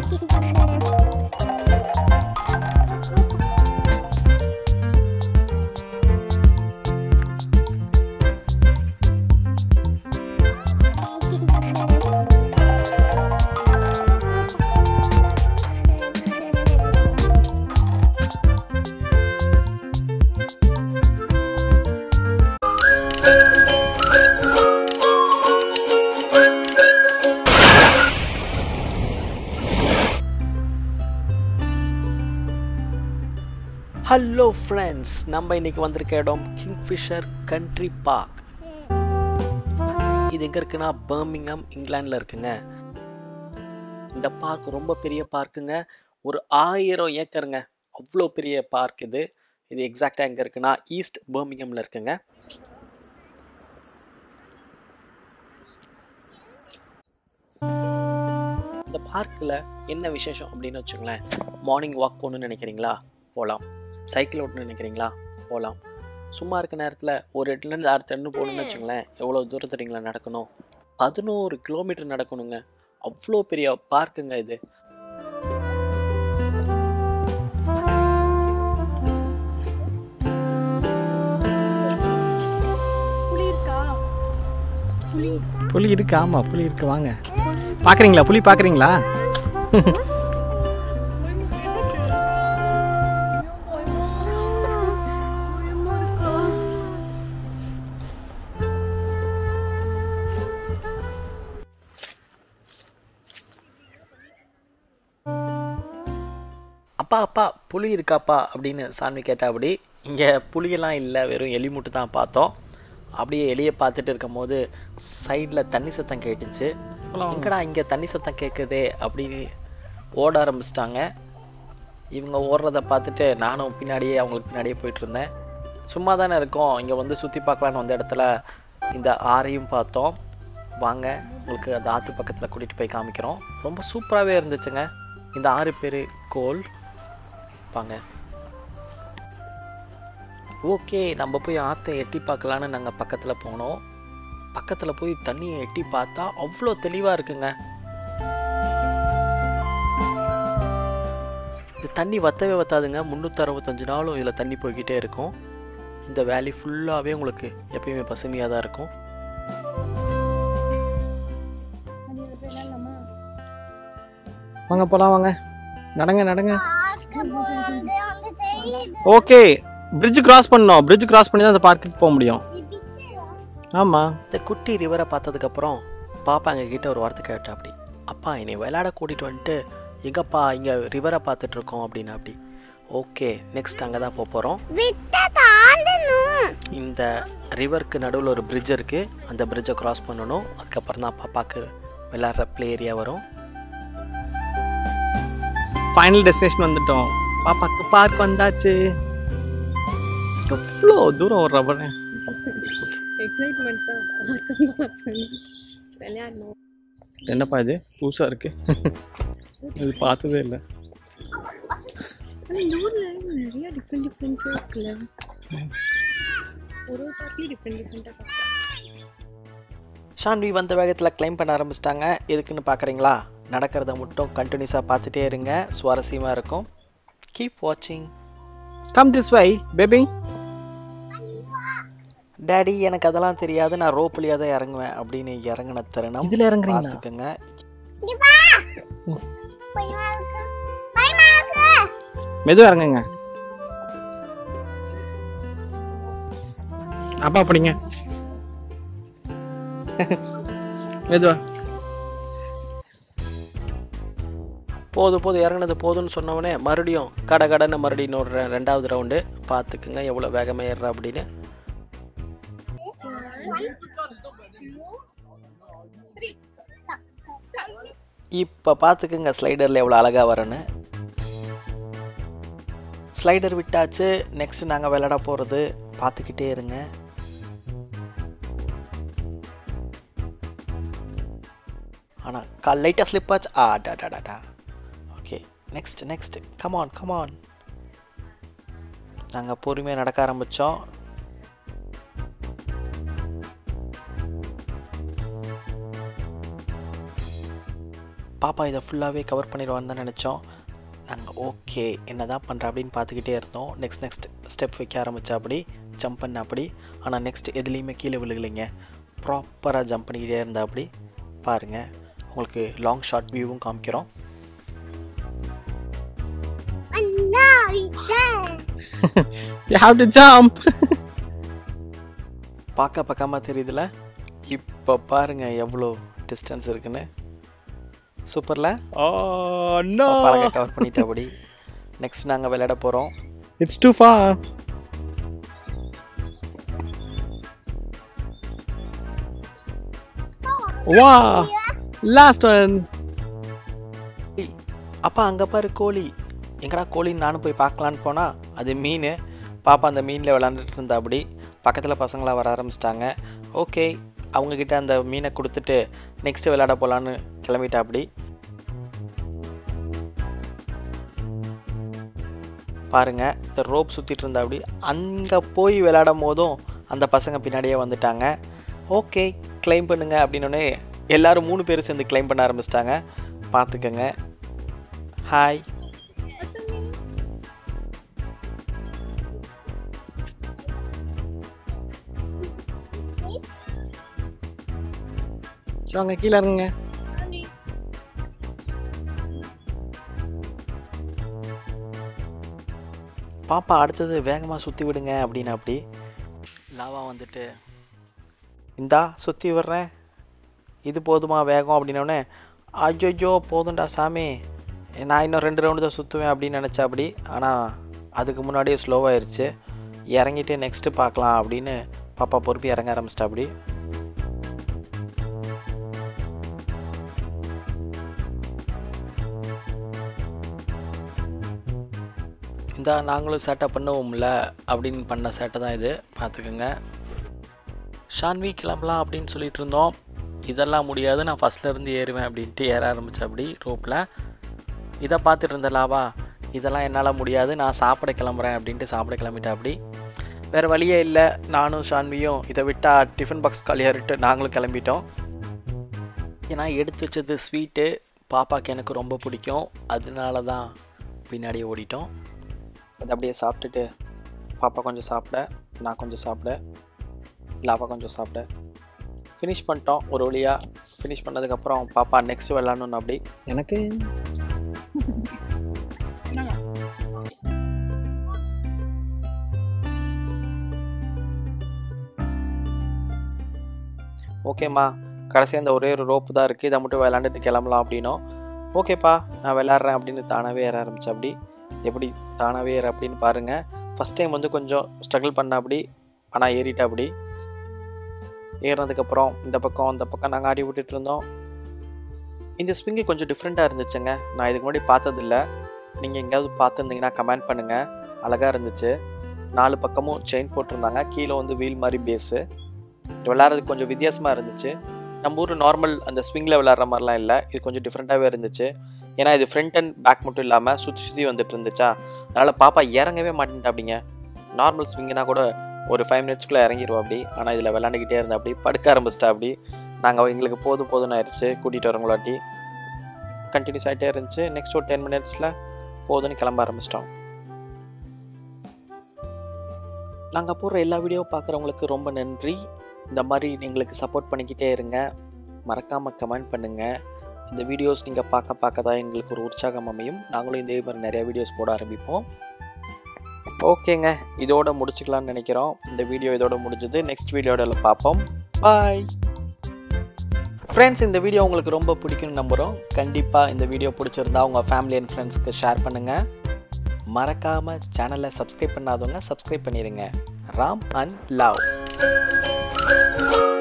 hello friends நம்ம இன்னைக்கு வந்திருக்க இடம் கிங்ஃபிஷர் கண்ட்ரி பார்க் இது எங்கே இருக்குன்னா பர்மிங்ஹாம் இங்கிலாண்டில் இருக்குங்க இந்த பார்க் ரொம்ப பெரிய பார்க்குங்க ஒரு ஆயிரம் ஏக்கருங்க அவ்வளோ பெரிய பார்க் இது இது எக்ஸாக்டாக எங்கே இருக்குன்னா ஈஸ்ட் பர்மிங்ஹாமில் இருக்குங்க இந்த பார்க்கில் என்ன விசேஷம் அப்படின்னு வச்சுங்களேன் மார்னிங் வாக் போகணுன்னு நினைக்கிறீங்களா போகலாம் சைக்கிள் ஓட்டணும்னு நினைக்கிறீங்களா போகலாம் சும்மா இருக்க நேரத்தில் ஒரு இடத்துலேருந்து அடுத்த இடம்னு போகணுன்னு வச்சுங்களேன் எவ்வளோ தூரம் தெரியுங்களா நடக்கணும் பதினோரு கிலோமீட்டர் நடக்கணுங்க அவ்வளோ பெரிய பார்க்குங்க இது புளி இருக்கா புளி புலி இருக்கு ஆமாம் புலி இருக்கு வாங்க பார்க்குறீங்களா புலி பார்க்குறீங்களா அப்பா அப்பா புலி இருக்காப்பா அப்படின்னு சாமி கேட்டா அப்படி இங்கே புலியெல்லாம் இல்லை வெறும் எலி மட்டும் தான் பார்த்தோம் அப்படியே எலியை பார்த்துட்டு இருக்கும் போது சைடில் தண்ணி சத்தம் கேட்டுச்சு எங்கடா இங்கே தண்ணி சத்தம் கேட்குதே அப்படின்னு ஓட ஆரம்பிச்சிட்டாங்க இவங்க ஓடுறத பார்த்துட்டு நானும் பின்னாடியே அவங்களுக்கு பின்னாடியே போயிட்டு இருந்தேன் சும்மா தானே இருக்கோம் இங்கே வந்து சுற்றி பார்க்கலான்னு வந்த இடத்துல இந்த ஆறையும் பார்த்தோம் வாங்க உங்களுக்கு அந்த ஆற்று பக்கத்தில் கூட்டிகிட்டு போய் காமிக்கிறோம் ரொம்ப சூப்பராகவே இருந்துச்சுங்க இந்த ஆறு பேர் கோல் வாங்க ஓகே நம்ம போய் ஆற்றை எட்டி பார்க்கலான்னு நாங்கள் பக்கத்தில் போனோம் பக்கத்தில் போய் தண்ணியை எட்டி பார்த்தா அவ்வளோ தெளிவாக இருக்குங்க இந்த தண்ணி வத்தவே வத்தாதுங்க முந்நூற்றி அறுபத்தஞ்சு நாளும் இதில் தண்ணி போய்கிட்டே இருக்கும் இந்த வேலி ஃபுல்லாகவே உங்களுக்கு எப்பயுமே பசுமையாக தான் இருக்கும் அது விளையாடலாமா வாங்க போகலாம் வாங்க நடங்க நடங்க ஓகே bridge கிராஸ் பண்ணோம் bridge கிராஸ் பண்ணி தான் அந்த பார்க்குக்கு போக முடியும் ஆமாம் இந்த குட்டி ரிவரை பார்த்ததுக்கப்புறம் பாப்பா எங்கள் கிட்ட ஒரு வார்த்தை கேட்டா அப்படி அப்பா என்னை விளையாட கூட்டிகிட்டு வந்துட்டு எங்கப்பா இங்கே ரிவரை பார்த்துட்டு இருக்கோம் அப்படின்னு அப்படி ஓகே நெக்ஸ்ட் அங்கே தான் போக போகிறோம் இந்த ரிவருக்கு நடுவில் ஒரு பிரிட்ஜ் இருக்குது அந்த பிரிட்ஜை கிராஸ் பண்ணணும் அதுக்கப்புறம் தான் பாப்பாவுக்கு விளையாடுற ப்ளே ஏரியா வரும் ஃபைனல் டெஸ்டினேஷன் வந்துட்டோம் பாப்பாக்கு பார்க் வந்தாச்சு எவ்வளோ தூரம் ஒரு ரப்பர் எக்ஸைட்மெண்ட் தான் பார்க்க பார்த்தேன் விளையாடணும் என்னப்பா இது புதுசாக இருக்கு இது பார்த்ததே இல்லை ஆனால் இந்த ஊரில் நிறைய டிஃப்ரெண்ட் டிஃப்ரெண்ட்டாக இருக்குல்ல ஒரு ஒரு பார்க்லேயும் டிஃப்ரெண்ட் டிஃப்ரெண்ட்டாக ஷான்வி வந்த வேகத்தில் கிளைம் பண்ண ஆரம்பிச்சிட்டாங்க எதுக்குன்னு பார்க்குறீங்களா நடக்கிறத மட்டும் கண்டினியூஸாக பார்த்துட்டே இருங்க சுவாரஸ்யமாக இருக்கும் கீப் வாட்சிங் come this way baby daddy எனக்கு அதெல்லாம் தெரியாது நான் ரோப்லேயே தான் இறங்குவேன் அப்படின்னு இறங்கின தருணம் இதில் இறங்குறீங்களா பார்த்துக்கோங்க மெதுவாக இறங்குங்க அப்பா பிடிங்க மெதுவா போதும் போதும் இறங்குனது போதும்னு சொன்னவொடனே மறுபடியும் கடை கடைன்னு மறுபடியும் ஒரு ரெ- ரெண்டாவது ரவுண்டு பார்த்துக்குங்க எவ்வளோ வேகமாக ஏறுறா அப்படின்னு இப்போ பார்த்துக்குங்க ஸ்லைடரில் எவ்வளோ அழகாக வரேன்னு ஸ்லைடர் விட்டாச்சு நெக்ஸ்ட் நாங்கள் விளையாட போகிறது பார்த்துக்கிட்டே இருங்க ஆனால் கால் லைட்டாக ஸ்லிப் ஆச்சு ஆ டா டா டா டா okay next next come on come on நாங்கள் பொறுமையாக நடக்க ஆரம்பித்தோம் பாப்பா இதை ஃபுல்லாகவே கவர் பண்ணிடுவான்னு தான் நினச்சோம் நாங்கள் ஓகே என்ன தான் பண்ணுற அப்படின்னு பார்த்துக்கிட்டே இருந்தோம் நெக்ஸ்ட் நெக்ஸ்ட் ஸ்டெப் வைக்க ஆரம்பித்தா அப்படி ஜம்ப் பண்ண அப்படி ஆனால் நெக்ஸ்ட் எதுலேயுமே கீழே விழுகலைங்க ப்ராப்பராக ஜம்ப் பண்ணிக்கிட்டே இருந்தா அப்படி பாருங்கள் உங்களுக்கு லாங் ஷார்ட் வியூவும் காமிக்கிறோம் யூ ஹாவ் டு ஜம்ப் பார்க்க பக்கமாக தெரியுதுல இப்போ பாருங்க எவ்வளோ டிஸ்டன்ஸ் இருக்குன்னு சூப்பரில் ஓ நோ பழக கவர் பண்ணிட்டபடி நெக்ஸ்ட் நாங்கள் விளையாட போகிறோம் இட்ஸ் டூ ஃபார் வா லாஸ்ட் ஒன் அப்பா அங்கே பாரு கோழி எங்கடா கோழின்னு நானும் போய் பார்க்கலான்னு போனால் அது மீன் பாப்பா அந்த மீனில் விளாண்டுட்டு இருந்தா அப்படி பக்கத்தில் பசங்களாம் வர ஆரம்பிச்சிட்டாங்க ஓகே அவங்கக்கிட்ட அந்த மீனை கொடுத்துட்டு நெக்ஸ்ட்டு விளையாட போகலான்னு கிளம்பிட்டா அப்படி பாருங்க இந்த ரோப் சுற்றிட்டு இருந்தா அப்படி அங்கே போய் விளையாடும் போதும் அந்த பசங்க பின்னாடியே வந்துட்டாங்க ஓகே கிளைம் பண்ணுங்க அப்படின்னோடனே எல்லாரும் மூணு பேரும் சேர்ந்து கிளைம் பண்ண ஆரம்பிச்சிட்டாங்க பார்த்துக்கங்க ஹாய் சரி வாங்க கீழே இருங்க பாப்பா அடுத்தது வேகமாக சுற்றி விடுங்க அப்படின்னு அப்படி லாவா வந்துட்டு இந்தா சுற்றி விடுறேன் இது போதுமா வேகம் அப்படின்னோடனே ஐயோ போதும்டா சாமி நான் இன்னும் ரெண்டு ரவுண்டு தான் சுற்றுவேன் அப்படின்னு நினச்சா அப்படி ஆனால் அதுக்கு முன்னாடியே ஸ்லோவாயிருச்சு இறங்கிட்டு நெக்ஸ்ட்டு பார்க்கலாம் அப்படின்னு பாப்பா பொறுப்பி இறங்க ஆரம்பிச்சிட்டா அப்படி இந்தா நாங்களும் சேட்டை பண்ணுவோம்ல அப்படின்னு பண்ண சேட்டை தான் இது பார்த்துக்குங்க ஷான்வி கிளம்பலாம் அப்படின்னு சொல்லிட்டு இருந்தோம் இதெல்லாம் முடியாது நான் ஃபஸ்ட்ல இருந்து ஏறுவேன் அப்படின்ட்டு ஏற ஆரம்பித்தேன் அப்படி ரோப்பில் இதை பார்த்துட்டு இருந்த லாவா இதெல்லாம் என்னால் முடியாது நான் சாப்பிட கிளம்புறேன் அப்படின்ட்டு சாப்பிட கிளம்பிட்டேன் அப்படி வேறு வழியே இல்லை நானும் ஷான்வியும் இதை விட்டால் டிஃபன் பாக்ஸ் காலியாகிட்டு நாங்களும் கிளம்பிட்டோம் ஏன்னா எடுத்து வச்சது ஸ்வீட்டு பாப்பாக்கு எனக்கு ரொம்ப பிடிக்கும் அதனால தான் பின்னாடியே ஓடிட்டோம் அது அப்படியே சாப்பிட்டுட்டு பாப்பா கொஞ்சம் சாப்பிட நான் கொஞ்சம் சாப்பிட லாவா கொஞ்சம் சாப்பிட ஃபினிஷ் பண்ணிட்டோம் ஒரு வழியாக ஃபினிஷ் பண்ணதுக்கப்புறம் பாப்பா நெக்ஸ்ட் விளாடணுன்னு அப்படி எனக்கு ஓகேம்மா கடைசியாக இந்த ஒரே ஒரு ரோப்பு தான் இருக்குது இதை மட்டும் விளாண்டுட்டு கிளம்பலாம் அப்படின்னும் ஓகேப்பா நான் விளாட்றேன் அப்படின்னு தானாகவே ஏற ஆரம்பிச்சேன் அப்படி எப்படி தானாகவே ஏற அப்படின்னு பாருங்கள் ஃபஸ்ட் டைம் வந்து கொஞ்சம் ஸ்ட்ரகிள் பண்ண அப்படி ஆனால் ஏறிட்டா அப்படி ஏறினதுக்கப்புறம் இந்த பக்கம் அந்த பக்கம் நாங்கள் ஆடி விட்டுட்டு இருந்தோம் இந்த ஸ்விங்கு கொஞ்சம் டிஃப்ரெண்ட்டாக இருந்துச்சுங்க நான் இதுக்கு முன்னாடி பார்த்ததில்ல நீங்கள் எங்கேயாவது பார்த்துருந்தீங்கன்னா கமெண்ட் பண்ணுங்கள் அழகாக இருந்துச்சு நாலு பக்கமும் செயின் போட்டிருந்தாங்க கீழே வந்து வீல் மாதிரி பேஸு விளாட்றதுக்கு கொஞ்சம் வித்தியாசமாக இருந்துச்சு நம்ம ஊர் நார்மல் அந்த ஸ்விங்கில் விளாட்ற மாதிரிலாம் இல்லை இது கொஞ்சம் டிஃப்ரெண்ட்டாகவே இருந்துச்சு ஏன்னா இது ஃப்ரண்ட் அண்ட் பேக் மட்டும் இல்லாமல் சுற்றி சுற்றி வந்துட்டு இருந்துச்சா அதனால் பாப்பா இறங்கவே மாட்டேன்ட்டா அப்படிங்க நார்மல் ஸ்விங்குனா கூட ஒரு ஃபைவ் மினிட்ஸ்க்குள்ளே இறங்கிடுவோம் அப்படி ஆனால் இதில் விளாண்டுக்கிட்டே இருந்தா அப்படி படுக்க ஆரம்பிச்சிட்டா அப்படி நாங்கள் எங்களுக்கு போதும் போதும்னு ஆயிடுச்சு கூட்டிகிட்டு வரவங்களாட்டி கண்டினியூஸ் ஆகிட்டே இருந்துச்சு நெக்ஸ்ட் ஒரு டென் மினிட்ஸில் போதும்னு கிளம்ப ஆரம்பிச்சிட்டோம் நாங்கள் போடுற எல்லா வீடியோ பார்க்குறவங்களுக்கு ரொம்ப நன்றி இந்த மாதிரி எங்களுக்கு சப்போர்ட் பண்ணிக்கிட்டே இருங்க மறக்காமல் கமெண்ட் பண்ணுங்கள் இந்த வீடியோஸ் நீங்கள் பார்க்க பார்க்க தான் எங்களுக்கு ஒரு உற்சாகம் அமையும் நாங்களும் இதே மாதிரி நிறைய வீடியோஸ் போட ஆரம்பிப்போம் ஓகேங்க இதோட முடிச்சுக்கலாம்னு நினைக்கிறோம் இந்த வீடியோ இதோட முடிஞ்சது நெக்ஸ்ட் வீடியோட பார்ப்போம் பாய் ஃப்ரெண்ட்ஸ் இந்த வீடியோ உங்களுக்கு ரொம்ப பிடிக்கும்னு நம்புகிறோம் கண்டிப்பாக இந்த வீடியோ பிடிச்சிருந்தா உங்கள் ஃபேமிலி அண்ட் ஃப்ரெண்ட்ஸ்க்கு ஷேர் பண்ணுங்கள் மறக்காமல் சேனலை சப்ஸ்கிரைப் பண்ணாதவங்க சப்ஸ்கிரைப் பண்ணிடுங்க ராம் அண்ட் லவ்